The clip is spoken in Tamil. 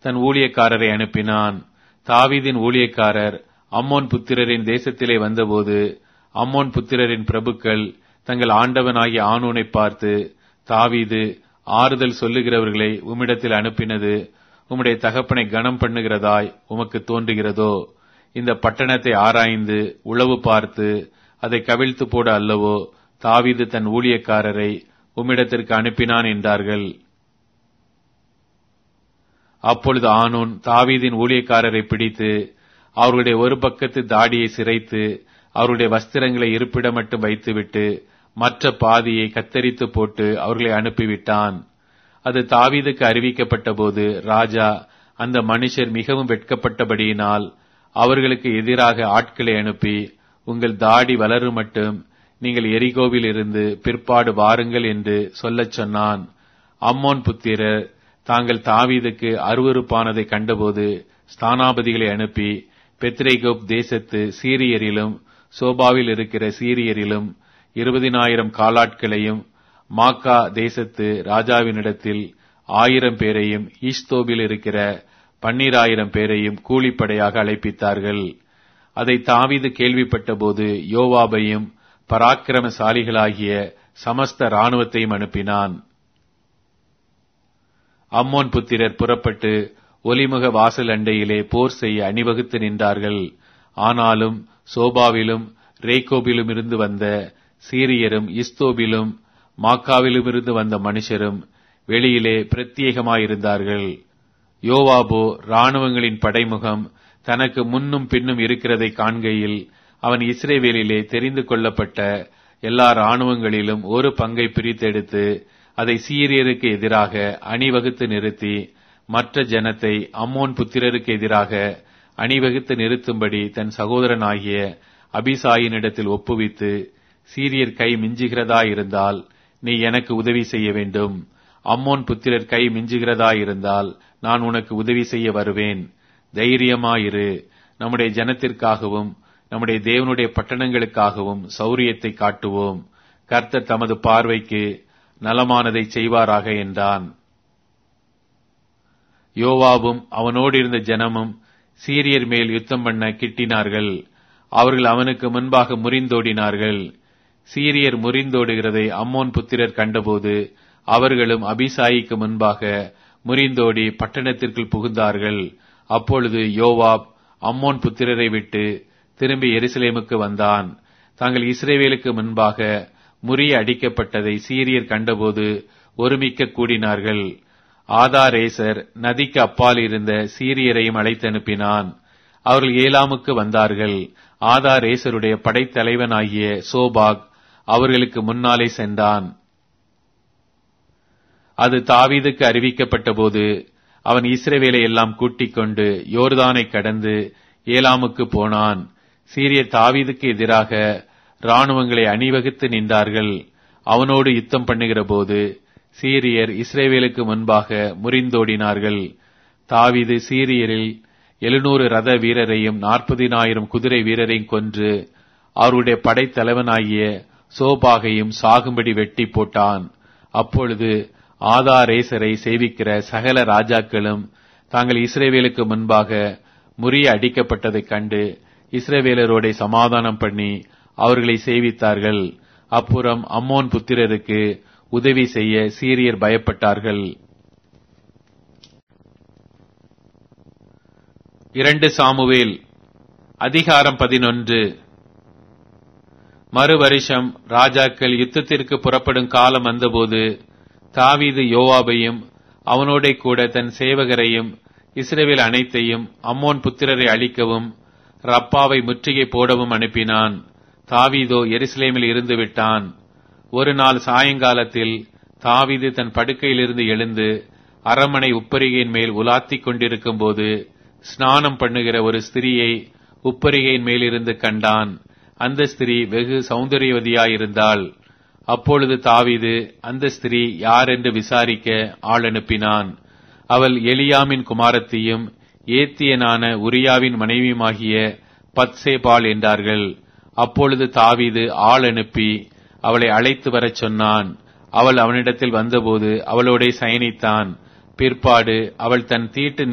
தன் ஊழியக்காரரை அனுப்பினான் தாவீதின் ஊழியக்காரர் அம்மோன் புத்திரரின் தேசத்திலே வந்தபோது அம்மோன் புத்திரரின் பிரபுக்கள் தங்கள் ஆண்டவனாகிய ஆனூனை பார்த்து தாவீது ஆறுதல் சொல்லுகிறவர்களை உம்மிடத்தில் அனுப்பினது உம்முடைய தகப்பனை கனம் பண்ணுகிறதாய் உமக்கு தோன்றுகிறதோ இந்த பட்டணத்தை ஆராய்ந்து உளவு பார்த்து அதை கவிழ்த்து போட அல்லவோ தாவீது தன் ஊழியக்காரரை உம்மிடத்திற்கு அனுப்பினான் என்றார்கள் அப்பொழுது ஆனூன் தாவீதின் ஊழியக்காரரை பிடித்து அவர்களுடைய ஒரு பக்கத்து தாடியை சிரைத்து அவருடைய வஸ்திரங்களை இருப்பிடம் மட்டும் வைத்துவிட்டு மற்ற பாதியை கத்தரித்து போட்டு அவர்களை அனுப்பிவிட்டான் அது தாவீதுக்கு அறிவிக்கப்பட்ட போது ராஜா அந்த மனுஷர் மிகவும் வெட்கப்பட்டபடியினால் அவர்களுக்கு எதிராக ஆட்களை அனுப்பி உங்கள் தாடி வளரும் மட்டும் நீங்கள் எரிகோவில் இருந்து பிற்பாடு வாருங்கள் என்று சொல்லச் சொன்னான் அம்மோன் புத்திரர் தாங்கள் தாவீதுக்கு அருவறுப்பானதை கண்டபோது ஸ்தானாபதிகளை அனுப்பி பெத்ரேகோப் தேசத்து சீரியரிலும் சோபாவில் இருக்கிற சீரியரிலும் இருபதினாயிரம் காலாட்களையும் மாக்கா தேசத்து ராஜாவினிடத்தில் ஆயிரம் பேரையும் ஈஸ்தோபில் இருக்கிற பன்னிராயிரம் பேரையும் கூலிப்படையாக அழைப்பித்தார்கள் அதை தாவீது கேள்விப்பட்டபோது யோவாபையும் பராக்கிரமசாலிகளாகிய சமஸ்த இராணுவத்தையும் அனுப்பினான் அம்மோன் புத்திரர் புறப்பட்டு ஒலிமுக வாசல் அண்டையிலே போர் செய்ய அணிவகுத்து நின்றார்கள் ஆனாலும் சோபாவிலும் ரேகோபிலும் இருந்து வந்த சீரியரும் இஸ்தோபிலும் மாக்காவிலும் இருந்து வந்த மனுஷரும் வெளியிலே பிரத்யேகமாயிருந்தார்கள் யோவாபோ இராணுவங்களின் படைமுகம் தனக்கு முன்னும் பின்னும் இருக்கிறதை காண்கையில் அவன் இஸ்ரேவேலிலே தெரிந்து கொள்ளப்பட்ட எல்லா இராணுவங்களிலும் ஒரு பங்கை பிரித்தெடுத்து அதை சீரியருக்கு எதிராக அணிவகுத்து நிறுத்தி மற்ற ஜனத்தை அம்மோன் புத்திரருக்கு எதிராக அணிவகுத்து நிறுத்தும்படி தன் சகோதரனாகிய அபிசாயினிடத்தில் ஒப்புவித்து சீரியர் கை மிஞ்சுகிறதா இருந்தால் நீ எனக்கு உதவி செய்ய வேண்டும் அம்மோன் புத்திரர் கை மிஞ்சுகிறதா இருந்தால் நான் உனக்கு உதவி செய்ய வருவேன் தைரியமாயிரு நம்முடைய ஜனத்திற்காகவும் நம்முடைய தேவனுடைய பட்டணங்களுக்காகவும் சௌரியத்தை காட்டுவோம் கர்த்தர் தமது பார்வைக்கு நலமானதை செய்வாராக என்றான் யோவாவும் அவனோடு இருந்த ஜனமும் சீரியர் மேல் யுத்தம் பண்ண கிட்டினார்கள் அவர்கள் அவனுக்கு முன்பாக முறிந்தோடினார்கள் சீரியர் முறிந்தோடுகிறதை அம்மோன் புத்திரர் கண்டபோது அவர்களும் அபிசாயிக்கு முன்பாக முறிந்தோடி பட்டணத்திற்குள் புகுந்தார்கள் அப்பொழுது யோவாப் அம்மோன் புத்திரரை விட்டு திரும்பி எருசலேமுக்கு வந்தான் தாங்கள் இஸ்ரேவேலுக்கு முன்பாக முறிய அடிக்கப்பட்டதை சீரியர் கண்டபோது ஒருமிக்க கூடினார்கள் ஆதாரேசர் நதிக்கு அப்பால் இருந்த சீரியரையும் அழைத்தனுப்பினான் அவர்கள் ஏலாமுக்கு வந்தார்கள் ஆதாரேசருடைய படைத்தலைவனாகிய சோபாக் அவர்களுக்கு முன்னாலே சென்றான் அது தாவீதுக்கு அறிவிக்கப்பட்ட போது அவன் இஸ்ரவேலை எல்லாம் கூட்டிக் கொண்டு யோர்தானை கடந்து ஏலாமுக்கு போனான் சீரிய தாவீதுக்கு எதிராக இராணுவங்களை அணிவகுத்து நின்றார்கள் அவனோடு யுத்தம் பண்ணுகிற போது சீரியர் இஸ்ரேவேலுக்கு முன்பாக முறிந்தோடினார்கள் தாவீது சீரியரில் எழுநூறு ரத வீரரையும் நாற்பதினாயிரம் குதிரை வீரரையும் கொன்று அவருடைய படைத்தலைவனாகிய சோபாகையும் சாகும்படி வெட்டி போட்டான் அப்பொழுது ஆதாரேசரை சேவிக்கிற சகல ராஜாக்களும் தாங்கள் இஸ்ரேவேலுக்கு முன்பாக முறிய அடிக்கப்பட்டதைக் கண்டு இஸ்ரேவேலரோட சமாதானம் பண்ணி அவர்களை சேவித்தார்கள் அப்புறம் அம்மோன் புத்திரருக்கு உதவி செய்ய சீரியர் பயப்பட்டார்கள் இரண்டு சாமுவேல் அதிகாரம் பதினொன்று மறு வருஷம் ராஜாக்கள் யுத்தத்திற்கு புறப்படும் காலம் வந்தபோது தாவீது யோவாபையும் அவனோட கூட தன் சேவகரையும் இஸ்ரேவேல் அனைத்தையும் அம்மோன் புத்திரரை அழிக்கவும் ரப்பாவை முற்றுகை போடவும் அனுப்பினான் தாவீதோ எருசலேமில் இருந்து விட்டான் ஒரு நாள் சாயங்காலத்தில் தாவீது தன் படுக்கையிலிருந்து எழுந்து அரமனை உப்பரிகையின் மேல் உலாத்திக் கொண்டிருக்கும் போது ஸ்நானம் பண்ணுகிற ஒரு ஸ்திரியை உப்பரிகையின் மேலிருந்து கண்டான் அந்த ஸ்திரீ வெகு சௌந்தரியவதியாயிருந்தாள் அப்பொழுது தாவீது அந்த ஸ்திரீ யார் என்று விசாரிக்க ஆள் அனுப்பினான் அவள் எலியாமின் குமாரத்தியும் ஏத்தியனான உரியாவின் மனைவியுமாகிய பத்சேபாள் என்றார்கள் அப்பொழுது தாவீது ஆள் அனுப்பி அவளை அழைத்து வரச் சொன்னான் அவள் அவனிடத்தில் வந்தபோது அவளோடே சயனித்தான் பிற்பாடு அவள் தன் தீட்டு